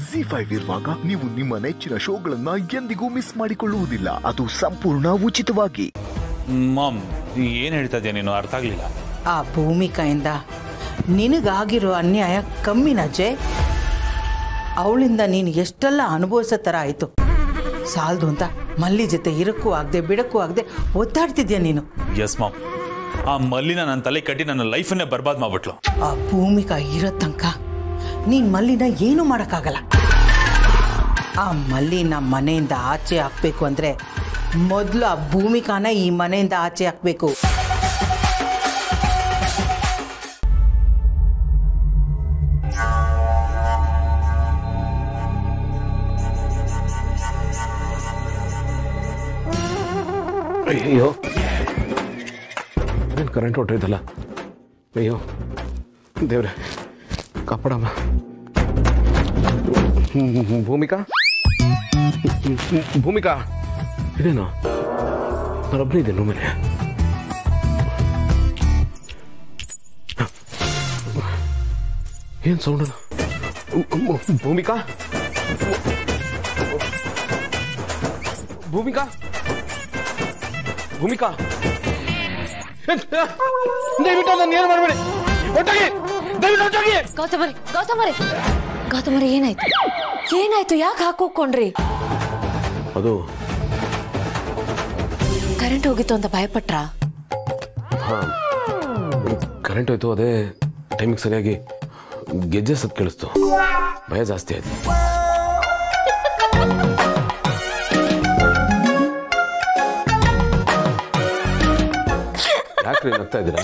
G five ಇರುವಾಗ ನೀವು ನಿಮ್ಮ ನೆಚ್ಚಿನ ಶೋಗಳನ್ನ ಎಂದಿಗೂ ಮಿಸ್ ಮಾಡಿಕೊಳ್ಳುವುದಿಲ್ಲ ಅದು ಸಂಪೂರ್ಣ ಉಚಿತವಾಗಿ ಮಾಮ್ ಏನು ಹೇಳ್ತಾ ಇದೆಯಾ ನೀನು ಅರ್ಥ ಆಗಲಿಲ್ಲ ಆ ಭೂಮಿಕೆಯಿಂದ ನಿನಗಾಗಿರೋ ಅನ್ಯಾಯ ಕಮ್ಮಿನ ಅಜಯ್ ಅವಳಿಂದ ನೀನು ಎಷ್ಟೆಲ್ಲ ಅನುಭವಿಸೋ ಥರ ಆಯಿತು ಸಾಲದು ಅಂತ ಮಲ್ಲಿ ಜೊತೆ ಇರಕ್ಕೂ ಆಗದೆ ಬಿಡಕ್ಕೂ ಆಗದೆ ಒದ್ದಾಡ್ತಿದ್ಯಾ ನೀನು ಎಸ್ ಮಾಮ್ ಆ ಮಲ್ಲಿನ ನನ್ನ ತಲೆ ಕಟ್ಟಿ ನನ್ನ ಲೈಫನ್ನೇ ಬರ್ಬಾದ್ ಮಾಡ್ಬಿಟ್ಲು ಆ ಭೂಮಿಕ ಇರೋ ತನಕ ನೀನು ಮಲ್ಲಿನ ಏನೂ ಮಾಡೋಕ್ಕಾಗಲ್ಲ ಆ ಮಲ್ಲಿನ ಮನೆಯಿಂದ ಆಚೆ ಹಾಕ್ಬೇಕು ಅಂದರೆ ಮೊದಲು ಆ ಭೂಮಿಕಾನ ಈ ಮನೆಯಿಂದ ಆಚೆ ಹಾಕಬೇಕು ಅಯ್ಯೋ ಏನು ಕರೆಂಟ್ ಹೊಟ್ಟೋಯ್ತಲ್ಲ ಅಯ್ಯೋ ದೇವ್ರೆ ಕಾಪಾಡಮ್ಮ ಹ್ಮ್, ಹ್ಮ್, ಭೂಮಿಕಾ ಹ್ಮ್, ಹ್ಮ್, ಭೂಮಿಕಾ ಇದೇನು ನಾನೊಬ್ಬನೇ ಇದ್ದೇನೆ ರೂಮಲ್ಲಿ ಏನು ಸೌಂಡ್ ಭೂಮಿಕಾ ಭೂಮಿಕಾ ಭೂಮಿಕಾ ದಯವಿಟ್ಟು ಅದನ್ನ ಏನು ಮಾಡಬೇಡಿ ಒಟ್ಟಾಗಿ ದಯವಿಟ್ಟು ಒಟ್ಟಾಗಿ ಗೌತಮರಿ ಗೌತಮರಿ ಗೌತಮರಿ ಏನಾಯ್ತು ಏನಾಯ್ತು ಯಾಕೆ ಹಾಕೋಕೊಂಡ್ರಿ ಅದು ಕರೆಂಟ್ ಹೋಗಿತ್ತು ಅಂತ ಭಯಪಟ್ರಾ ಹಾಂ ಕರೆಂಟ್ ಹೋಯ್ತು ಅದೇ ಟೈಮಿಗೆ ಸರಿಯಾಗಿ ಗೆಜ್ಜೆ ಸತ್ ಕೇಳಿಸ್ತು ಭಯ ಜಾಸ್ತಿ ಆಯ್ತು ಯಾಕ್ರಿ ನಗ್ತಾ ಇದ್ದೀರಾ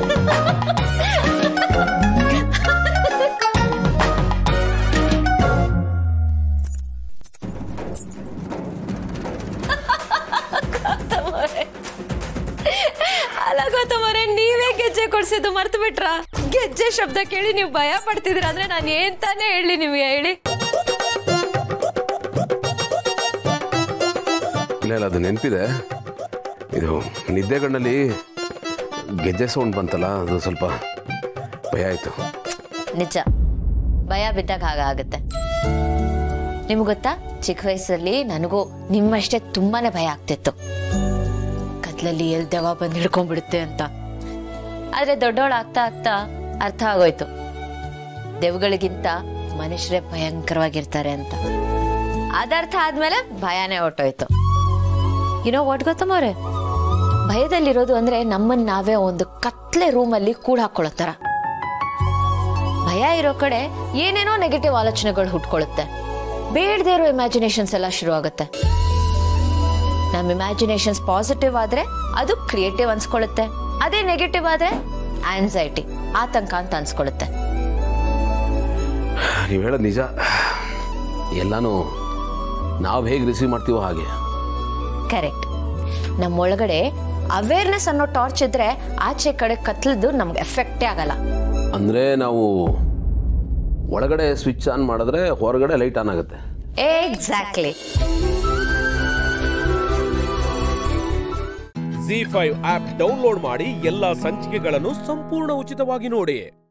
ಅಲ್ಲ ಗೌತಮರೇ ನೀವೇ ಗೆಜ್ಜೆ ಕೊಡ್ಸಿದ್ದು ಮರ್ತು ಬಿಟ್ರಾ ಗೆಜ್ಜೆ ಶಬ್ದ ಕೇಳಿ ನೀವು ಭಯ ಪಡ್ತಿದ್ದೀರ ಅಂದ್ರೆ ನಾನು ಏನ್ ತಾನೇ ಹೇಳಿ ನಿಮ್ಗೆ ಹೇಳಿ ಇಲ್ಲ ಇಲ್ಲ ಅದು ನೆನಪಿದೆ ಇದು ನಿದ್ದೆಗಣ್ಣಲ್ಲಿ ಗೆಜ್ಜೆ ಸೌಂಡ್ ಬಂತಲ್ಲ ಅದು ಸ್ವಲ್ಪ ಭಯ ಆಯಿತು ನಿಜ ಭಯ ಬಿದ್ದಾಗ ಹಾಗಾಗುತ್ತೆ ನಿಮ್ಗೆ ಗೊತ್ತಾ ಚಿಕ್ಕ ವಯಸ್ಸಲ್ಲಿ ನನಗೂ ನಿಮ್ಮಷ್ಟೇ ತುಂಬಾನೇ ಭಯ ಆಗ್ತಿತ್ತು ಕತ್ಲಲ್ಲಿ ಎಲ್ ದೆವ್ವ ಬಂದು ಹಿಡ್ಕೊಂಡ್ಬಿಡುತ್ತೆ ಅಂತ ಆದ್ರೆ ದೊಡ್ಡವಳು ಆಗ್ತಾ ಆಗ್ತಾ ಅರ್ಥ ಆಗೋಯ್ತು ದೆವ್ಗಳಿಗಿಂತ ಮನುಷ್ಯರೇ ಭಯಂಕರವಾಗಿರ್ತಾರೆ ಅಂತ ಅದರ್ಥ ಆದ್ಮೇಲೆ ಭಯನೇ ಹೊಟ್ಟೋಯ್ತು ಏನೋ ಒಟ್ ಗೊತ್ತಮ್ಮವ್ರೆ ಭಯದಲ್ಲಿರೋದು ಅಂದ್ರೆ ನಮ್ಮನ್ನ ನಾವೇ ಒಂದು ಕತ್ಲೆ ರೂಮಲ್ಲಿ ಕೂಡ ಹಾಕೊಳ್ಳೋ ತರ ಭಯ ಇರೋ ಕಡೆ ಏನೇನೋ ನೆಗೆಟಿವ್ ಆಲೋಚನೆಗಳು ಹುಟ್ಕೊಳ್ಳುತ್ತೆ ಬೇಡದೇ ಇರೋ ಇಮ್ಯಾಜಿನೇಷನ್ಸ್ ಎಲ್ಲ ಶುರು ಆಗುತ್ತೆ ನಮ್ಮ ಇಮ್ಯಾಜಿನೇಷನ್ಸ್ ಪಾಸಿಟಿವ್ ಆದ್ರೆ ಅದು ಕ್ರಿಯೇಟಿವ್ ಅನ್ಸ್ಕೊಳ್ಳುತ್ತೆ ಅದೇ ನೆಗೆಟಿವ್ ಆದ್ರೆ ಆನ್ಸೈಟಿ ಆತಂಕ ಅಂತ ಅನ್ಸ್ಕೊಳ್ಳುತ್ತೆ ನೀವು ಹೇಳೋದು ನಿಜ ಎಲ್ಲಾನು ನಾವು ಹೇಗೆ ರಿಸೀವ್ ಮಾಡ್ತೀವೋ ಹಾಗೆ ಕರೆಕ್ಟ್ ನಮ್ಮೊಳಗಡೆ ಅವೇರ್ನೆಸ್ ಅನ್ನೋ ಟಾರ್ಚ್ ಇದ್ರೆ ಆಚೆ ಕಡೆ ಕತ್ಲದ್ದು ನಮ್ಗೆ ಎಫೆಕ್ಟೇ ಆಗಲ್ಲ ಅಂದರೆ ನಾವು ಒಳಗಡೆ ಸ್ವಿಚ್ ಆನ್ ಮಾಡಿದ್ರೆ ಹೊರಗಡೆ ಲೈಟ್ ಆನ್ ಆಗುತ್ತೆ exactly Zee five app download ಮಾಡಿ ಎಲ್ಲಾ ಸಂಚಿಕೆಗಳನ್ನು ಸಂಪೂರ್ಣ ಉಚಿತವಾಗಿ ನೋಡಿ